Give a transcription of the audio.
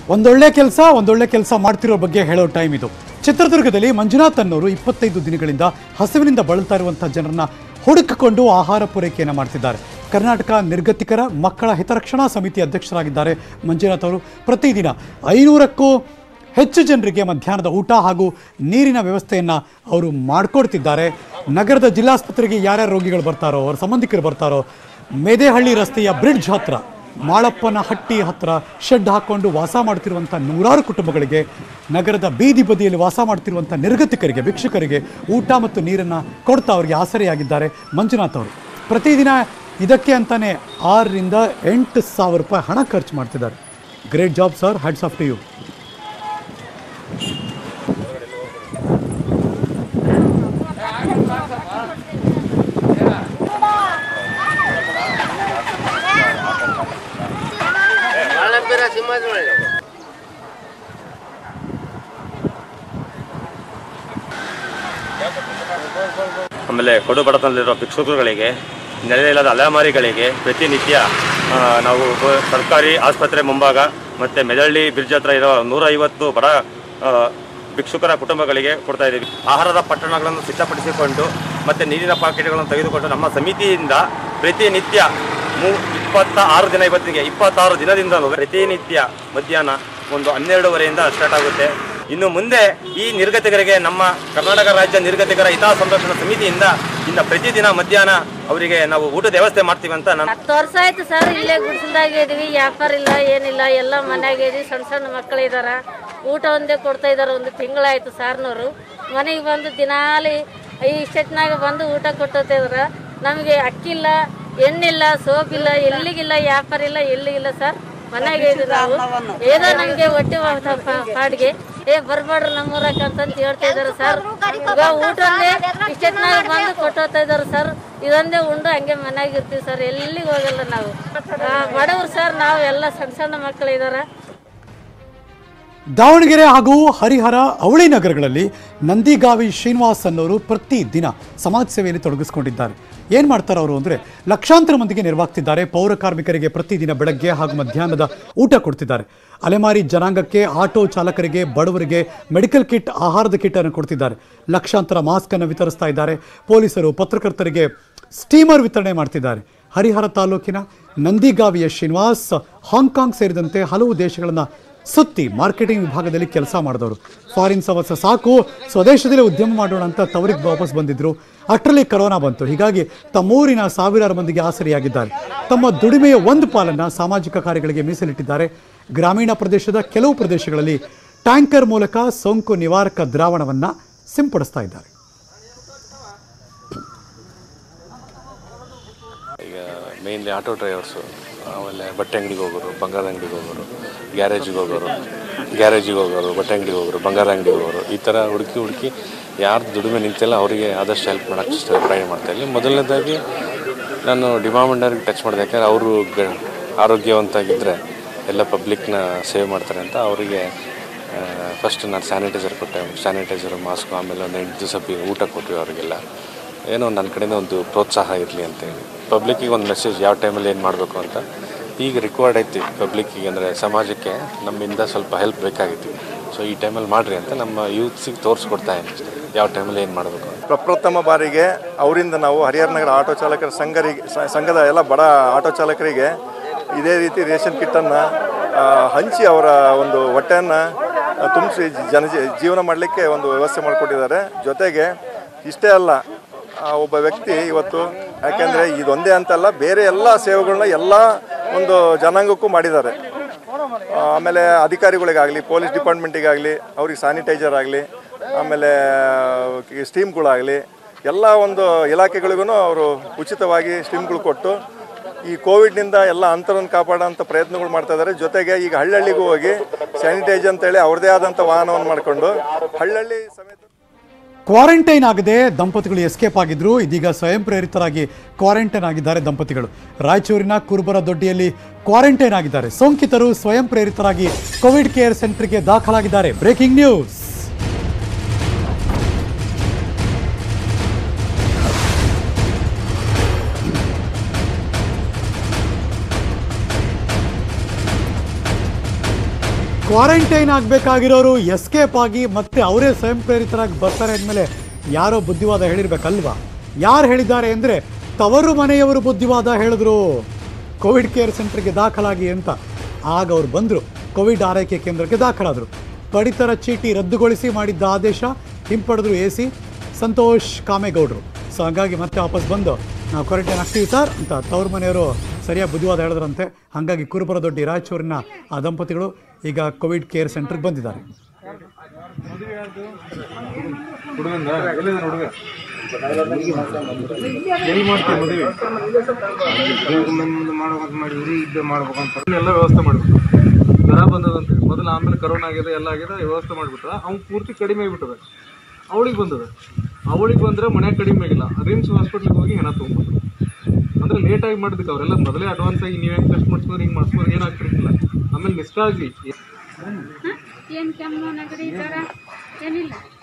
ಒಂದೊಳ್ಳೆ ಕೆಲಸ ಒಂದೊಳ್ಳೆ ಕೆಲಸ ಮಾಡ್ತಿರೋ ಬಗ್ಗೆ ಹೇಳೋ ಟೈಮ್ ಇದು ಚಿತ್ರದುರ್ಗದಲ್ಲಿ ಮಂಜುನಾಥ್ ಅನ್ನೋರು ಇಪ್ಪತ್ತೈದು ದಿನಗಳಿಂದ ಹಸಿವಿನಿಂದ ಬಳಲ್ತಾ ಇರುವಂತಹ ಜನರನ್ನ ಹುಡುಕಿಕೊಂಡು ಆಹಾರ ಪೂರೈಕೆಯನ್ನು ಮಾಡ್ತಿದ್ದಾರೆ ಕರ್ನಾಟಕ ನಿರ್ಗತಿಕರ ಮಕ್ಕಳ ಹಿತರಕ್ಷಣಾ ಸಮಿತಿ ಅಧ್ಯಕ್ಷರಾಗಿದ್ದಾರೆ ಮಂಜುನಾಥ್ ಅವರು ಪ್ರತಿದಿನ ಐನೂರಕ್ಕೂ ಹೆಚ್ಚು ಜನರಿಗೆ ಮಧ್ಯಾಹ್ನದ ಊಟ ಹಾಗೂ ನೀರಿನ ವ್ಯವಸ್ಥೆಯನ್ನು ಅವರು ಮಾಡಿಕೊಡ್ತಿದ್ದಾರೆ ನಗರದ ಜಿಲ್ಲಾಸ್ಪತ್ರೆಗೆ ಯಾರ್ಯಾರು ರೋಗಿಗಳು ಬರ್ತಾರೋ ಅವ್ರ ಸಂಬಂಧಿಕರು ಬರ್ತಾರೋ ಮೇದೇಹಳ್ಳಿ ರಸ್ತೆಯ ಬ್ರಿಡ್ಜ್ ಹತ್ರ ಮಾಳಪ್ಪನ ಹಟ್ಟಿ ಹತ್ರ ಶೆಡ್ ಹಾಕೊಂಡು ವಾಸ ಮಾಡ್ತಿರುವಂಥ ನೂರಾರು ಕುಟುಂಬಗಳಿಗೆ ನಗರದ ಬೀದಿ ಬದಿಯಲ್ಲಿ ವಾಸ ಮಾಡ್ತಿರುವಂಥ ನಿರ್ಗತಿಕರಿಗೆ ಭಿಕ್ಷುಕರಿಗೆ ಊಟ ಮತ್ತು ನೀರನ್ನು ಕೊಡ್ತಾ ಅವರಿಗೆ ಆಸರೆಯಾಗಿದ್ದಾರೆ ಮಂಜುನಾಥ್ ಅವರು ಪ್ರತಿದಿನ ಇದಕ್ಕೆ ಅಂತಾನೆ ಆರರಿಂದ ಎಂಟು ಸಾವಿರ ರೂಪಾಯಿ ಹಣ ಖರ್ಚು ಮಾಡ್ತಿದ್ದಾರೆ great job sir hats off to you ಬಾಳಂಬೀರ ಸಿಂಹಾಸನ ಆಮೇಲೆ ಕಡು ಬಡತನದಲ್ಲಿರೋ ಭಿಕ್ಷುಕರುಗಳಿಗೆ ನೆಲೆಯಿಲ್ಲದ ಅಲೆಮಾರಿಗಳಿಗೆ ಪ್ರತಿನಿತ್ಯ ಆ, ನಾವು ಗೋ- ಸರ್ಕಾರಿ ಆಸ್ಪತ್ರೆ ಮುಂಭಾಗ ಮತ್ತು ಮೆದಳ್ಳಿ ಬ್ರಿಡ್ಜ್ ಹತ್ರ ಇರೋ ನೂರೈವತ್ತು ಬಡ ಆ, ಭಿಕ್ಷುಕರ ಕುಟುಂಬಗಳಿಗೆ ಕೊಡ್ತಾ ಇದ್ದೀವಿ ಆಹಾರದ ಪಟ್ಟಣಗಳನ್ನು ಸಿದ್ಧಪಡಿಸಿಕೊಂಡು ಮತ್ತು ನೀರಿನ ಪಾಕೆಟ್ಗಳನ್ನು ತೆಗೆದುಕೊಂಡು ನಮ್ಮ ಸಮಿತಿಯಿಂದ ಪ್ರತಿನಿತ್ಯ ಮೂ ಇಪ್ಪತ್ತ ಆರು ದಿನ ಇವತ್ತಿಗೆ ಇಪ್ಪತ್ತಾರು ದಿನದಿಂದಲೂ ಪ್ರತಿನಿತ್ಯ ಮಧ್ಯಾಹ್ನ ಒಂದು ಹನ್ನೆರಡುವರೆಯಿಂದ ಸ್ಟಾರ್ಟ್ ಆಗುತ್ತೆ ಇನ್ನು ಮುಂದೆ ಈ ನಿರ್ಗತಿಕರಿಗೆ ನಮ್ಮ ಕರ್ನಾಟಕ ರಾಜ್ಯ ನಿರ್ಗತಿಕರ ಹಿತ ಸಂರಕ್ಷಣಾ ಸಮಿತಿಯಿಂದ ಇನ್ನು ಪ್ರತಿದಿನ ಮಧ್ಯಾಹ್ನ ಅವರಿಗೆ ನಾವು ಊಟದ ವ್ಯವಸ್ಥೆ ಮಾಡ್ತೀವಿ ಅಂತ ನಾನು ಹತ್ತು ವರ್ಷ ಆಯ್ತು ಸರ್ ಇಲ್ಲೇ ಗುಡಿಸಲ್ದಾಗ ಇದೀವಿ ವ್ಯಾಪಾರ ಇಲ್ಲ ಏನಿಲ್ಲ ಎಲ್ಲ ಮನ್ಯಾಗ ಇದೀವಿ ಸಣ್ಣ ಸಣ್ಣ ಮಕ್ಕಳು ಇದಾರ ಊಟ ಒಂದೇ ಕೊಡ್ತಾ ಇದಾರೆ ಒಂದು ತಿಂಗಳಾಯ್ತು ಸಾರ್ನವರು ಮನೆಗೆ ಬಂದು ದಿನಾಲಿ ಈ ಇಷ್ಟೆಟ್ನಾಗ ಬಂದು ಊಟ ಕೊಟ್ಟಿದ್ರ ನಮಗೆ ಅಕ್ಕಿಲ್ಲ ಎಣ್ಣಿಲ್ಲ ಸೋಪ್ ಇಲ್ಲ ಎಲ್ಲಿಗಿಲ್ಲ ವ್ಯಾಪಾರ ಇಲ್ಲ ಎಲ್ಲಿಗಿಲ್ಲ ಸರ್ ಮನೆಯಾಗ ಇದೀವಿ ನಾವು ಏನೋ ನಮಗೆ ಹೊಟ್ಟೆ ಪ- ಪ- ಪಾಡಿಗೆ ಏ ಬರ್ಬೇಡ್ರಿ ನಮ್ಮೂರಕ್ಕ ಅಂತಂತ ಹೇಳ್ತಾ ಇದಾರೆ ಸರ್ ಈಗ ಊಟನೇ ಇಷ್ಟೆಟ್ನಾಗ ಬಂದು ಕೊಟ್ಟೋಗ್ತಾ ಇದಾರೆ ಸರ್ ಇದೊಂದೇ ಉಂಡು ಹಂಗೆ ಮನ್ಯಾಗ ಇರ್ತೀವಿ ಸರ್ ಎಲ್ಲಿಗೆ ಹೋಗಲ್ಲ ನಾವು ಆ, ಬಡವ್ರು ಸರ್ ನಾವು ಎಲ್ಲ ಸಣ್ಣ ಸಣ್ಣ ಮಕ್ಕಳು ಇದಾರೆ ದಾವಣಗೆರೆ ಹಾಗೂ ಹರಿಹರ ಅವಳಿ ನಗರಗಳಲ್ಲಿ ನಂದಿಗಾವಿ ಶ್ರೀನಿವಾಸ್ ಅನ್ನೋರು ಪ್ರತಿ ದಿನ ಸಮಾಜ ಸೇವೆಯಲ್ಲಿ ತೊಡಗಿಸ್ಕೊಂಡಿದ್ದಾರೆ ಏನು ಮಾಡ್ತಾರೆ ಅವರು ಅಂದರೆ ಲಕ್ಷಾಂತರ ಮಂದಿಗೆ ನೆರವಾಗ್ತಿದ್ದಾರೆ ಪೌರ ಕಾರ್ಮಿಕರಿಗೆ ಪ್ರತಿದಿನ ಬೆಳಗ್ಗೆ ಹಾಗೂ ಮಧ್ಯಾಹ್ನದ ಊಟ ಕೊಡ್ತಿದ್ದಾರೆ ಅಲೆಮಾರಿ ಜನಾಂಗಕ್ಕೆ ಆಟೋ ಚಾಲಕರಿಗೆ ಬಡವರಿಗೆ ಮೆಡಿಕಲ್ ಕಿಟ್ ಆಹಾರದ ಕಿಟ್ ಅನ್ನು ಕೊಡ್ತಿದ್ದಾರೆ ಲಕ್ಷಾಂತರ ಮಾಸ್ಕ್ ಅನ್ನು ವಿತರಿಸ್ತಾ ಇದ್ದಾರೆ ಪೊಲೀಸರು ಪತ್ರಕರ್ತರಿಗೆ ಸ್ಟೀಮರ್ ವಿತರಣೆ ಮಾಡ್ತಿದ್ದಾರೆ ಹರಿಹರ ತಾಲೂಕಿನ ನಂದಿಗಾವಿಯ ಶ್ರೀನಿವಾಸ್ ಹಾಂಗ್ಕಾಂಗ್ ಸೇರಿದಂತೆ ಹಲವು ದೇಶಗಳನ್ನು ಸುತ್ತಿ ಮಾರ್ಕೆಟಿಂಗ್ ವಿಭಾಗದಲ್ಲಿ ಕೆಲಸ ಮಾಡಿದವರು ಫಾರಿನ್ ಸಮಸ್ಯೆ ಸಾಕು ಸ್ವದೇಶದಲ್ಲೇ ಉದ್ಯಮ ಮಾಡೋಣ ಅಂತ ತವರಿಗೆ ವಾಪಸ್ ಬಂದಿದ್ರು ಅಷ್ಟರಲ್ಲಿ ಕರೋನಾ ಬಂತು ಹೀಗಾಗಿ ತಮ್ಮೂರಿನ ಸಾವಿರಾರು ಮಂದಿಗೆ ಆಸರಿಯಾಗಿದ್ದಾರೆ ತಮ್ಮ ದುಡಿಮೆಯ ಒಂದು ಪಾಲನ್ನು ಸಾಮಾಜಿಕ ಕಾರ್ಯಗಳಿಗೆ ಮೀಸಲಿಟ್ಟಿದ್ದಾರೆ ಗ್ರಾಮೀಣ ಪ್ರದೇಶದ ಕೆಲವು ಪ್ರದೇಶಗಳಲ್ಲಿ ಟ್ಯಾಂಕರ್ ಮೂಲಕ ಸೋಂಕು ನಿವಾರಕ ದ್ರಾವಣವನ್ನು ಸಿಂಪಡಿಸ್ತಾ ಇದ್ದಾರೆ ಈಗ ಮೇನ್ಲಿ ಆಟೋ ಡ್ರೈವರ್ಸು ಆಮೇಲೆ ಬಟ್ಟೆ ಅಂಗಡಿಗೆ ಹೋಗೋರು ಬಂಗಾರ ಅಂಗಡಿಗೆ ಹೋಗೋರು ಗ್ಯಾರೇಜಿಗೆ ಹೋಗೋರು ಗ್ಯಾರೇಜಿಗೆ ಹೋಗೋರು ಬಟ್ಟೆ ಅಂಗಡಿಗೆ ಹೋಗೋರು ಬಂಗಾರ ಅಂಗಡಿಗೆ ಹೋಗೋರು ಈ ಥರ ಹುಡುಕಿ ಹುಡುಕಿ ಯಾರ್ದು ದುಡಿಮೆ ನಿಂತಿಲ್ಲ ಅವರಿಗೆ ಆದಷ್ಟು ಹೆಲ್ಪ್ ಮಾಡೋಕ್ಕೆ ಟ್ರೈ ಮಾಡ್ತಾ ಇದ್ದೀನಿ ಮೊದಲನೇದಾಗಿ ನಾನು ಡಿಮಾಂಡರ್ಗೆ ಟಚ್ ಮಾಡಿದೆ ಯಾಕಂದರೆ ಅವರು ಗ ಆರೋಗ್ಯವಂತಾಗಿದ್ದರೆ ಎಲ್ಲ ಪಬ್ಲಿಕ್ನ ಸೇವ್ ಮಾಡ್ತಾರೆ ಅಂತ ಅವರಿಗೆ ಫಸ್ಟ್ ನಾನು ಸ್ಯಾನಿಟೈಸರ್ ಕೊಟ್ಟೆ ಸ್ಯಾನಿಟೈಸರ್ ಮಾಸ್ಕ್ ಆಮೇಲೆ ಒಂದು ಎಂಟು ದಿವಸ ಬಿ ಊಟ ಕೊಟ್ವಿ ಅವರಿಗೆಲ್ಲ ಏನೋ ನನ್ನ ಕಡೆಯಿಂದ ಒಂದು ಪ್ರೋತ್ಸಾಹ ಇರಲಿ ಅಂತೇಳಿ ಪಬ್ಲಿಕ್ಕಿಗೆ ಒಂದು ಮೆಸೇಜ್ ಯಾವ ಟೈಮಲ್ಲಿ ಏನು ಮಾಡಬೇಕು ಅಂತ ಈಗ ರಿಕ್ವೈರ್ಡ್ ಐತಿ ಪಬ್ಲಿಕ್ಕಿಗೆ ಅಂದರೆ ಸಮಾಜಕ್ಕೆ ನಮ್ಮಿಂದ ಸ್ವಲ್ಪ ಹೆಲ್ಪ್ ಬೇಕಾಗಿತ್ತು ಸೊ ಈ ಟೈಮಲ್ಲಿ ಮಾಡಿರಿ ಅಂತ ನಮ್ಮ ಯೂತ್ಸಿಗೆ ತೋರಿಸ್ಕೊಡ್ತಾ ಇದ್ದೀನಿ ಯಾವ ಟೈಮಲ್ಲಿ ಏನು ಮಾಡಬೇಕು ಅಂತ ಪ್ರಪ್ರಥಮ ಬಾರಿಗೆ ಅವರಿಂದ ನಾವು ಹರಿಹರ ನಗರ ಆಟೋ ಚಾಲಕರ ಸಂಘರಿಗೆ ಸ- ಸಂಘದ ಎಲ್ಲ ಬಡ ಆಟೋ ಚಾಲಕರಿಗೆ ಇದೇ ರೀತಿ ರೇಷನ್ ಕಿಟ್ಟನ್ನು ಹಂಚಿ ಅವರ ಒಂದು ಹೊಟ್ಟೆಯನ್ನು ತುಂಬಿಸಿ ಜನ ಜೀವನ ಮಾಡಲಿಕ್ಕೆ ಒಂದು ವ್ಯವಸ್ಥೆ ಮಾಡಿಕೊಟ್ಟಿದ್ದಾರೆ ಜೊತೆಗೆ ಇಷ್ಟೇ ಅಲ್ಲ ಆ ಒಬ್ಬ ವ್ಯಕ್ತಿ ಇವತ್ತು ಯಾಕೆಂದರೆ ಇದೊಂದೇ ಅಂತಲ್ಲ ಬೇರೆ ಎಲ್ಲ ಸೇವೆಗಳನ್ನ ಎಲ್ಲ ಒಂದು ಜನಾಂಗಕ್ಕೂ ಮಾಡಿದ್ದಾರೆ ಆ, ಆಮೇಲೆ ಅಧಿಕಾರಿಗಳಿಗಾಗಲಿ ಪೊಲೀಸ್ ಡಿಪಾರ್ಟ್ಮೆಂಟಿಗಾಗಲಿ ಅವ್ರಿಗೆ ಸ್ಯಾನಿಟೈಸರ್ ಆಗಲಿ ಆಮೇಲೆ ಈ ಸ್ಟೀಮ್ಗಳಾಗಲಿ ಎಲ್ಲ ಒಂದು ಇಲಾಖೆಗಳಿಗೂ ಅವರು ಉಚಿತವಾಗಿ ಸ್ಟೀಮ್ಗಳು ಕೊಟ್ಟು ಈ ಕೋವಿಡ್ನಿಂದ ಎಲ್ಲ ಅಂತರವನ್ನು ಕಾಪಾಡೋಂಥ ಪ್ರಯತ್ನಗಳು ಮಾಡ್ತಾ ಇದ್ದಾರೆ ಜೊತೆಗೆ ಈಗ ಹಳ್ಳಹಳ್ಳಿಗೂ ಹೋಗಿ ಸ್ಯಾನಿಟೈಸರ್ ಅಂತೇಳಿ ಅವ್ರದ್ದೇ ಆದಂಥ ವಾಹನವನ್ನು ಮಾಡಿಕೊಂಡು ಹಳ್ಳಹಳ್ಳಿ ಸಮೇತ ಕ್ವಾರಂಟೈನ್ ಆಗದೆ ದಂಪತಿಗಳು ಎಸ್ಕೇಪ್ ಆಗಿದ್ರು ಇದೀಗ ಸ್ವಯಂ ಪ್ರೇರಿತರಾಗಿ ಕ್ವಾರಂಟೈನ್ ಆಗಿದ್ದಾರೆ ದಂಪತಿಗಳು ರಾಯಚೂರಿನ ಕುರುಬರ ದೊಡ್ಡಿಯಲ್ಲಿ ಕ್ವಾರಂಟೈನ್ ಆಗಿದ್ದಾರೆ ಸೋಂಕಿತರು ಸ್ವಯಂ ಪ್ರೇರಿತರಾಗಿ ಕೋವಿಡ್ ಕೇರ್ ಸೆಂಟರ್ಗೆ ದಾಖಲಾಗಿದ್ದಾರೆ ಬ್ರೇಕಿಂಗ್ ನ್ಯೂಸ್ ಕ್ವಾರಂಟೈನ್ ಆಗಬೇಕಾಗಿರೋರು ಎಸ್ಕೇಪ್ ಆಗಿ ಮತ್ತೆ ಅವರೇ ಸ್ವಯಂ ಪ್ರೇರಿತರಾಗಿ ಬರ್ತಾರೆ ಅಂದಮೇಲೆ ಯಾರೋ ಬುದ್ಧಿವಾದ ಹೇಳಿರ್ಬೇಕಲ್ವಾ ಯಾರು ಹೇಳಿದ್ದಾರೆ ಅಂದರೆ ತವರು ಮನೆಯವರು ಬುದ್ಧಿವಾದ ಹೇಳಿದ್ರು ಕೋವಿಡ್ ಕೇರ್ ಸೆಂಟರ್ಗೆ ದಾಖಲಾಗಿ ಅಂತ ಆಗ ಅವ್ರು ಬಂದರು ಕೋವಿಡ್ ಆರೈಕೆ ಕೇಂದ್ರಕ್ಕೆ ದಾಖಲಾದರು ಪಡಿತರ ಚೀಟಿ ರದ್ದುಗೊಳಿಸಿ ಮಾಡಿದ್ದ ಆದೇಶ ಹಿಂಪಡೆದ್ರು ಎ ಸಿ ಸಂತೋಷ್ ಕಾಮೇಗೌಡರು ಸೊ ಹಾಗಾಗಿ ಮತ್ತೆ ವಾಪಸ್ ಬಂದು ನಾವು ಕ್ವಾರಂಟೈನ್ ಆಗ್ತೀವಿ ಸರ್ ಅಂತ ತವ್ರ ಮನೆಯವರು ಸರಿಯಾಗಿ ಬುದ್ಧಿವಾದ ಹೇಳಿದ್ರಂತೆ ಹಾಗಾಗಿ ಕುರುಬರ ದೊಡ್ಡಿ ರಾಯಚೂರಿನ ಆ ದಂಪತಿಗಳು ಈಗ ಕೋವಿಡ್ ಕೇರ್ ಸೆಂಟರ್ಗೆ ಬಂದಿದ್ದಾರೆ ಎಲ್ಲ ವ್ಯವಸ್ಥೆ ಮಾಡ್ಬಿಟ್ಟು ಜ್ವರ ಬಂದದಂತೆ ಮೊದಲು ಆಮೇಲೆ ಕರೋನಾ ಆಗಿದೆ ಎಲ್ಲ ಆಗಿದೆ ವ್ಯವಸ್ಥೆ ಮಾಡಿಬಿಟ್ರ ಅವ್ನು ಪೂರ್ತಿ ಕಡಿಮೆ ಆಗಿಬಿಟ್ಟದ ಅವಳಿಗೆ ಬಂದದ ಅವಳಿಗೆ ಬಂದ್ರೆ ಮನೆ ಕಡಿಮೆ ಆಗಿಲ್ಲ ರಿಮ್ಸ್ ಹಾಸ್ಪಿಟ್ಲಿಗೆ ಹೋಗಿ ಹೆಣ ತೊಗೊಂಡ್ಬಂದ್ರು ಅಂದ್ರೆ ಲೇಟಾಗಿ ಮಾಡಿದಕ್ಕೆ ಅವರೆಲ್ಲ ಮೊದಲೇ ಅಡ್ವಾನ್ಸ್ ಆಗಿ ನೀವು ಹೆಂಗೆ ಟೆಸ್ಟ್ ಮಾಡಿಸ್ಬೋದು ಹಿಂಗೆ ಮಾಡಿಸ್ಬೋದು ಏನಾಗ್ತಿರ್ತಿಲ್ಲ ಆಮೇಲೆ ನಿಷ್ಕಾಳಜಿ ಏನು ಕೆಮ್ಮು ನೆಗಡಿ ಜ್ವರ ಏನಿಲ್ಲ